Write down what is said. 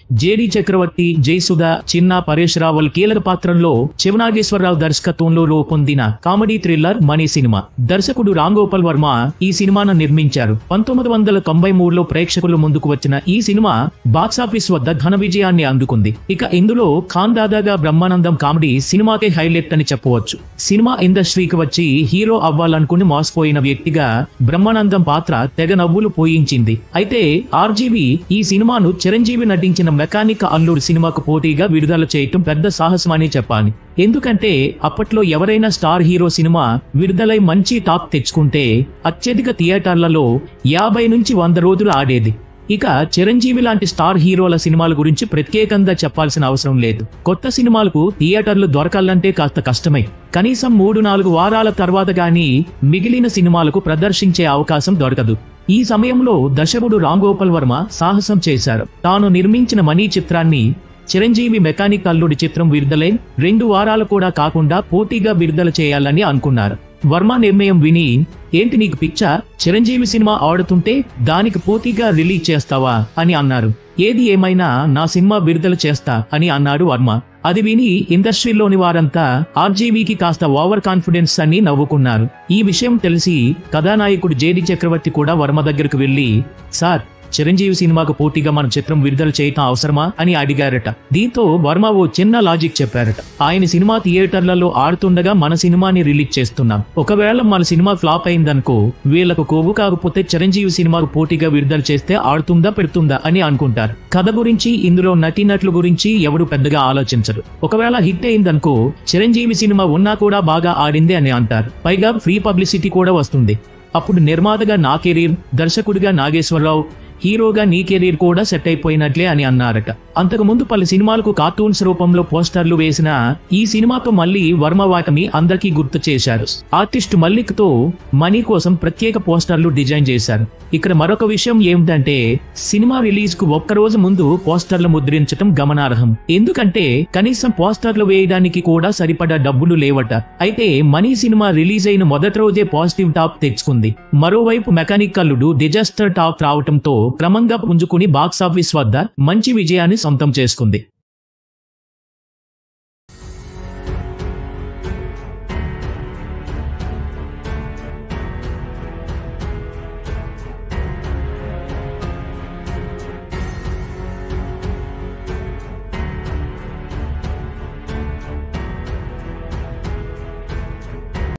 JD చక్రవర్తి జయసుధ చిన్న పరేష్ రావల్ కీలక పాత్రల్లో శివనాగేశ్వరరావు దర్శకత్వంలో రూపొందిన కామెడీ థ్రిల్లర్ మనీ సినిమా దర్శకుడు రామ్ గోపాల్ వర్మ ఈ సినిమాను నిర్మించారు పంతొమ్మిది వందల తొంభై మూడులో ప్రేక్షకుల ముందుకు వచ్చిన ఈ సినిమా బాక్సాఫీస్ వద్ద ఘన విజయాన్ని అందుకుంది ఇక ఇందులో ఖాన్ దాదాగా బ్రహ్మానందం కామెడీ సినిమాకే హైలైట్ అని చెప్పవచ్చు సినిమా ఇండస్ట్రీకి వచ్చి హీరో అవ్వాలనుకుని మోసపోయిన వ్యక్తిగా బ్రహ్మానందం పాత్ర తెగ నవ్వులు పోయించింది అయితే ఆర్జీవి ఈ సినిమాను చిరంజీవి నటించిన మెకానిక్ అల్లుడు సినిమాకు పోటీగా విడుదల చేయటం పెద్ద సాహసమని చెప్పాలి ఎందుకంటే అప్పట్లో ఎవరైనా స్టార్ హీరో సినిమా విడుదలై మంచి టాక్ తెచ్చుకుంటే అత్యధిక థియేటర్లలో యాభై నుంచి వంద రోజులు ఆడేది ఇక చిరంజీవి లాంటి స్టార్ హీరోల సినిమాల గురించి ప్రత్యేకంగా చెప్పాల్సిన అవసరం లేదు కొత్త సినిమాలకు థియేటర్లు దొరకాలంటే కాస్త కష్టమే కనీసం మూడు నాలుగు వారాల తర్వాత గానీ మిగిలిన సినిమాలకు ప్రదర్శించే అవకాశం దొరకదు ఈ సమయంలో దర్శకుడు రామ్ గోపాల్ వర్మ సాహసం చేశారు తాను నిర్మించిన మనీ చిత్రాన్ని చిరంజీవి మెకానిక్ అల్లుడి చిత్రం విడుదలై రెండు వారాలు కూడా కాకుండా పోటీగా విడుదల చేయాలని అనుకున్నారు వర్మ నిర్ణయం విని ఏంటి నీకు పిచ్చా చిరంజీవి సినిమా ఆడుతుంటే దానికి పోటీగా రిలీజ్ చేస్తావా అని అన్నారు ఏది ఏమైనా నా సినిమా విడుదల చేస్తా అని అన్నాడు వర్మ అది విని ఇండస్ట్రీలోని వారంతా ఆర్జీవీకి కాస్త ఓవర్ కాన్ఫిడెన్స్ అని నవ్వుకున్నారు ఈ విషయం తెలిసి కథానాయకుడు జేడి చక్రవర్తి కూడా వర్మ దగ్గరకు వెళ్లి సార్ చిరంజీవి సినిమాకు పోటీగా మన చిత్రం విడుదల చేయటం అవసరమా అని అడిగారట దీంతో వర్మ ఓ చిన్న లాజిక్ చెప్పారట ఆయన సినిమా థియేటర్లలో ఆడుతుండగా మన సినిమాని రిలీజ్ చేస్తున్నాం ఒకవేళ మన సినిమా ఫ్లాప్ అయిందనుకో వీళ్ళకు కొవ్వు కాకపోతే చిరంజీవి సినిమాకు పోటీగా విడుదల చేస్తే ఆడుతుందా పెడుతుందా అని అనుకుంటారు కథ గురించి ఇందులో నటీనటుల గురించి ఎవడు పెద్దగా ఆలోచించరు ఒకవేళ హిట్ అయిందనుకో చిరంజీవి సినిమా ఉన్నా కూడా బాగా ఆడింది అని అంటారు పైగా ఫ్రీ పబ్లిసిటీ కూడా వస్తుంది అప్పుడు నిర్మాతగా నా కెరీర్ దర్శకుడిగా నాగేశ్వరరావు హీరోగా నీ కెరీర్ కూడా సెట్ అయిపోయినట్లే అని అన్నారట అంతకు ముందు పలు సినిమాలకు కార్టూన్స్ రూపంలో పోస్టర్లు వేసిన ఈ సినిమాతో మళ్ళీ వర్మ వాటమి అందరికీ గుర్తు చేశారు ఆర్టిస్ట్ మల్లిక్ తో మనీ కోసం ప్రత్యేక పోస్టర్లు డిజైన్ చేశారు ఇక్కడ మరొక విషయం ఏమిటంటే సినిమా రిలీజ్ కు ఒక్క రోజు ముందు పోస్టర్లు ముద్రించడం గమనార్హం ఎందుకంటే కనీసం పోస్టర్లు వేయడానికి కూడా సరిపడా డబ్బులు లేవట అయితే మనీ సినిమా రిలీజ్ అయిన మొదటి రోజే పాజిటివ్ టాప్ తెచ్చుకుంది మరోవైపు మెకానిక్ అల్లుడు డిజాస్టర్ టాప్ రావటంతో క్రమంగా పుంజుకుని బాక్సాఫీస్ వద్ద మంచి విజయాన్ని సొంతం చేసుకుంది